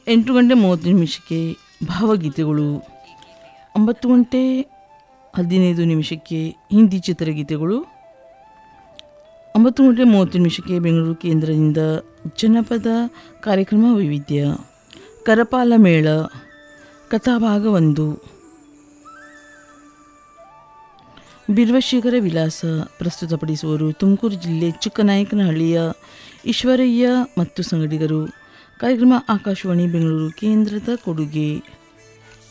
ಎಂಟು ಗಂಟೆ ಮೂವತ್ತು ನಿಮಿಷಕ್ಕೆ ಭಾವಗೀತೆಗಳು ಒಂಬತ್ತು ಗಂಟೆ ಹದಿನೈದು ನಿಮಿಷಕ್ಕೆ ಹಿಂದಿ ಚಿತ್ರಗೀತೆಗಳು ಒಂಬತ್ತು ಗಂಟೆ ಮೂವತ್ತು ನಿಮಿಷಕ್ಕೆ ಬೆಂಗಳೂರು ಕೇಂದ್ರದಿಂದ ಜನಪದ ಕಾರ್ಯಕ್ರಮ ವೈವಿಧ್ಯ ಕರಪಾಲ ಮೇಳ ಕಥಾಭಾಗ ಒಂದು ಬಿರ್ವಶೇಖರ ವಿಲಾಸ ಪ್ರಸ್ತುತಪಡಿಸುವರು ತುಮಕೂರು ಜಿಲ್ಲೆ ಚಿಕ್ಕನಾಯಕನಹಳ್ಳಿಯ ಈಶ್ವರಯ್ಯ ಮತ್ತು ಸಂಗಡಿಗರು ಕಾರ್ಯಕ್ರಮ ಆಕಾಶವಾಣಿ ಬೆಂಗಳೂರು ಕೇಂದ್ರದ ಕೊಡುಗೆ